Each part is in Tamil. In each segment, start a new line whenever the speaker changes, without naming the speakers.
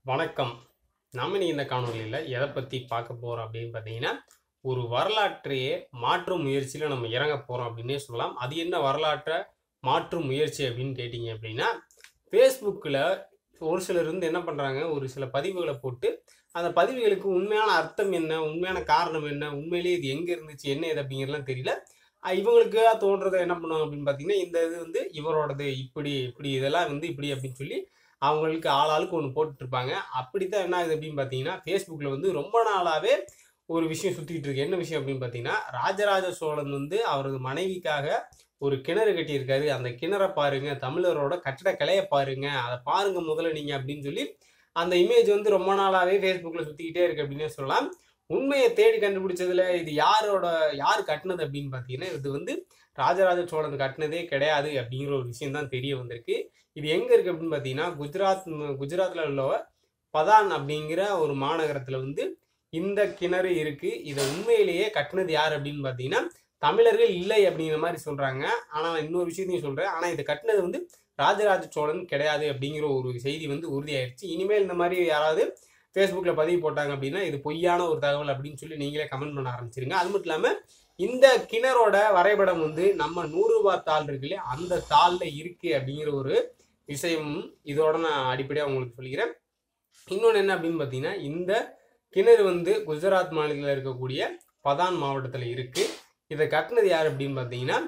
வணக்கம் நாம இன்னைக்கு இந்த காணொலியில் எதை பற்றி பார்க்க போகிறோம் அப்படின்னு பார்த்தீங்கன்னா ஒரு வரலாற்றையே மாற்றும் முயற்சியில் நம்ம இறங்க போகிறோம் அப்படின்னே சொல்லலாம் அது என்ன வரலாற்றை மாற்றும் முயற்சி அப்படின்னு கேட்டிங்க அப்படின்னா ஃபேஸ்புக்கில் ஒரு சிலர் வந்து என்ன பண்ணுறாங்க ஒரு சில பதிவுகளை போட்டு அந்த பதிவுகளுக்கு உண்மையான அர்த்தம் என்ன உண்மையான காரணம் என்ன உண்மையிலேயே இது எங்கே இருந்துச்சு என்ன இது அப்படிங்கிறதுலாம் தெரியல அஹ் இவங்களுக்கு தோன்றதை என்ன பண்ணுவாங்க அப்படின்னு பார்த்தீங்கன்னா இந்த இது வந்து இவரோடது இப்படி இப்படி இதெல்லாம் வந்து இப்படி அப்படின்னு சொல்லி அவங்களுக்கு ஆளாளுக்கு ஒன்று போட்டுட்ருப்பாங்க அப்படி தான் என்ன ஆகுது அப்படின்னு பார்த்தீங்கன்னா ஃபேஸ்புக்கில் வந்து ரொம்ப நாளாகவே ஒரு விஷயம் சுற்றிக்கிட்டு இருக்கு என்ன விஷயம் அப்படின்னு பார்த்தீங்கன்னா ராஜராஜ சோழன் வந்து அவரது மனைவிக்காக ஒரு கிணறு கட்டியிருக்காரு அந்த கிணறை பாருங்க தமிழரோட கட்டடக்கலையை பாருங்க அதை பாருங்க முதல்ல நீங்கள் அப்படின்னு சொல்லி அந்த இமேஜ் வந்து ரொம்ப நாளாகவே ஃபேஸ்புக்கில் சுற்றிக்கிட்டே இருக்கு அப்படின்னே சொல்லலாம் உண்மையை தேடி கண்டுபிடிச்சதுல இது யாரோட யார் கட்டினது அப்படின்னு பார்த்தீங்கன்னா இது வந்து ராஜராஜ சோழன் கட்டினதே கிடையாது அப்படிங்கிற ஒரு விஷயம் தான் தெரிய வந்திருக்கு இது எங்கே இருக்குது அப்படின்னு பார்த்தீங்கன்னா குஜராத் குஜராத்தில் உள்ள பதான் அப்படிங்கிற ஒரு மாநகரத்தில் வந்து இந்த கிணறு இருக்குது இதை உண்மையிலேயே கட்டினது யார் அப்படின்னு பார்த்தீங்கன்னா தமிழர்கள் இல்லை அப்படிங்கிற மாதிரி சொல்கிறாங்க ஆனால் இன்னொரு விஷயத்தையும் சொல்கிறேன் ஆனால் இதை கட்டினது வந்து ராஜராஜ சோழன் கிடையாது அப்படிங்கிற ஒரு செய்தி வந்து உறுதியாயிருச்சு இனிமேல் இந்த மாதிரி யாராவது ஃபேஸ்புக்கில் பதிவு போட்டாங்க அப்படின்னா இது பொய்யான ஒரு தகவல் அப்படின்னு சொல்லி நீங்களே கமெண்ட் பண்ண ஆரம்பிச்சிருங்க அது மட்டும் இல்லாமல் இந்த கிணறோட வரைபடம் வந்து நம்ம நூறு ரூபாய் தாள் இருக்கு இல்லையா அந்த தாளில் இருக்குது அப்படிங்கிற ஒரு விஷயம் இதோட நான் அடிப்படையாக உங்களுக்கு சொல்லிக்கிறேன் இன்னொன்று என்ன அப்படின்னு பார்த்தீங்கன்னா இந்த கிணறு வந்து குஜராத் மாநிலத்தில் இருக்கக்கூடிய பதான் மாவட்டத்தில் இருக்குது இதை கட்டினது யார் அப்படின்னு பார்த்தீங்கன்னா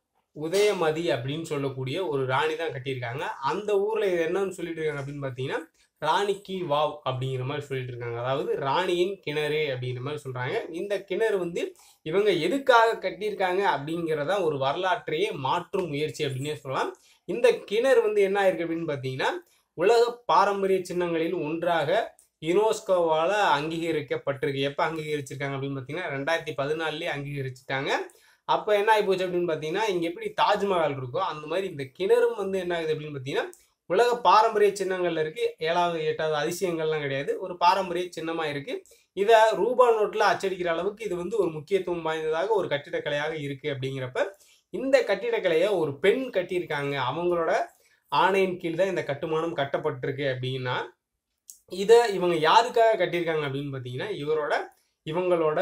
உதயமதி அப்படின்னு சொல்லக்கூடிய ஒரு ராணி தான் கட்டியிருக்காங்க அந்த ஊரில் இது என்னன்னு சொல்லிட்டு இருக்காங்க அப்படின்னு பார்த்தீங்கன்னா ராணிக்கு வாவ் அப்படிங்கிற மாதிரி சொல்லிட்டு இருக்காங்க அதாவது ராணியின் கிணறு அப்படிங்கிற மாதிரி சொல்கிறாங்க இந்த கிணறு வந்து இவங்க எதுக்காக கட்டியிருக்காங்க அப்படிங்கிறதா ஒரு வரலாற்றையே மாற்றும் முயற்சி அப்படின்னே சொல்லலாம் இந்த கிணறு வந்து என்ன ஆயிருக்கு அப்படின்னு பார்த்தீங்கன்னா உலக பாரம்பரிய சின்னங்களில் ஒன்றாக யுனெஸ்கோவால் அங்கீகரிக்கப்பட்டிருக்கு எப்போ அங்கீகரிச்சிருக்காங்க அப்படின்னு பார்த்தீங்கன்னா ரெண்டாயிரத்தி பதினாலுலேயே அங்கீகரிச்சிட்டாங்க அப்போ என்ன ஆகி போச்சு அப்படின்னு பார்த்தீங்கன்னா இங்கே எப்படி தாஜ்மஹால் இருக்கோ அந்த மாதிரி இந்த கிணறும் வந்து என்ன ஆகுது அப்படின்னு பார்த்தீங்கன்னா உலக பாரம்பரிய சின்னங்கள்ல இருக்கு ஏழாவது எட்டாவது அதிசயங்கள்லாம் கிடையாது ஒரு பாரம்பரிய சின்னமாக இருக்கு இதை ரூபா நோட்டில் அச்சடிக்கிற அளவுக்கு இது வந்து ஒரு முக்கியத்துவம் வாய்ந்ததாக ஒரு கட்டிடக்கலையாக இருக்கு அப்படிங்கிறப்ப இந்த கட்டிடக்கலையை ஒரு பெண் கட்டியிருக்காங்க அவங்களோட ஆணையின் கீழ் தான் இந்த கட்டுமானம் கட்டப்பட்டிருக்கு அப்படின்னா இதை இவங்க யாருக்காக கட்டியிருக்காங்க அப்படின்னு பார்த்தீங்கன்னா இவரோட இவங்களோட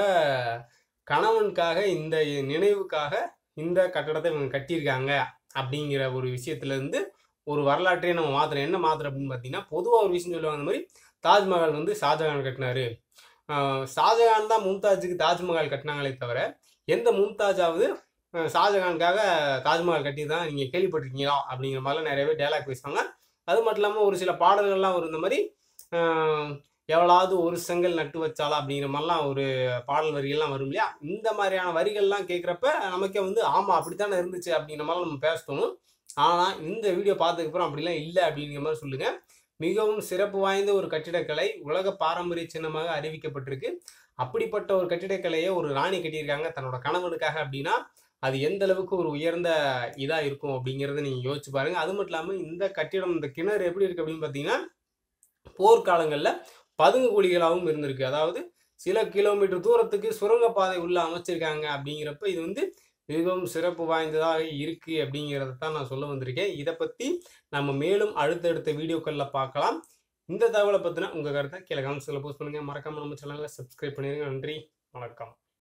கணவனுக்காக இந்த நினைவுக்காக இந்த கட்டடத்தை இவங்க கட்டியிருக்காங்க அப்படிங்கிற ஒரு விஷயத்துல இருந்து ஒரு வரலாற்றையே நம்ம மாத்திரம் என்ன மாத்திரம் அப்படின்னு பார்த்தீங்கன்னா பொதுவாக ஒரு விஷயம் சொல்லுவாங்க அந்த மாதிரி தாஜ்மஹால் வந்து ஷாஜகான் கட்டினாரு ஆஹ் ஷாஜகான் தான் மும்தாஜுக்கு தாஜ்மஹால் கட்டினாங்களே தவிர எந்த மும்தாஜாவது அஹ் ஷாஜகானுக்காக தாஜ்மஹால் கட்டி தான் நீங்கள் கேள்விப்பட்டிருக்கீங்களா அப்படிங்கிற மாதிரிலாம் நிறைய பேர் டைலாக் பேசுவாங்க அது மட்டும் இல்லாமல் ஒரு சில பாடல்கள்லாம் வரும் இந்த மாதிரி ஆஹ் எவ்வளவு ஒரு செங்கல் நட்டு வச்சாலா அப்படிங்கிற மாதிரிலாம் ஒரு பாடல் வரிகள்லாம் வரும் இல்லையா இந்த மாதிரியான வரிகள்லாம் கேட்குறப்ப நமக்கே வந்து ஆமாம் அப்படித்தானே இருந்துச்சு அப்படிங்கிற மாதிரி நம்ம பேச தோணும் ஆனால் இந்த வீடியோ பார்த்ததுக்கப்புறம் அப்படிலாம் இல்லை அப்படிங்கிற மாதிரி சொல்லுங்கள் மிகவும் சிறப்பு வாய்ந்த ஒரு கட்டிடக்கலை உலக பாரம்பரிய சின்னமாக அறிவிக்கப்பட்டிருக்கு அப்படிப்பட்ட ஒரு கட்டிடக்கலையை ஒரு ராணி கட்டியிருக்காங்க தன்னோட கணவனுக்காக அப்படின்னா அது எந்த அளவுக்கு ஒரு உயர்ந்த இதாக இருக்கும் அப்படிங்கிறத நீங்கள் யோசிச்சு பாருங்கள் அது மட்டும் இல்லாமல் இந்த கட்டிடம் இந்த கிணறு எப்படி இருக்குது அப்படின்னு பார்த்தீங்கன்னா போர்க்காலங்களில் பதுங்கு குழிகளாகவும் இருந்திருக்கு அதாவது சில கிலோமீட்டர் தூரத்துக்கு சுரங்கப்பாதை உள்ள அமைச்சிருக்காங்க அப்படிங்கிறப்ப இது வந்து மிகவும் சிறப்பு வாய்ந்ததாக இருக்குது அப்படிங்கிறத தான் நான் சொல்ல வந்திருக்கேன் இதை பற்றி நம்ம மேலும் அடுத்தடுத்த வீடியோக்களில் பார்க்கலாம் இந்த தகவலை பற்றின உங்கள் கருத்தை கீழே கமெண்ட்ஸில் போஸ்ட் பண்ணுங்கள் மறக்காமல் நம்ம சேனலில் சப்ஸ்கிரைப் பண்ணிடுங்க நன்றி வணக்கம்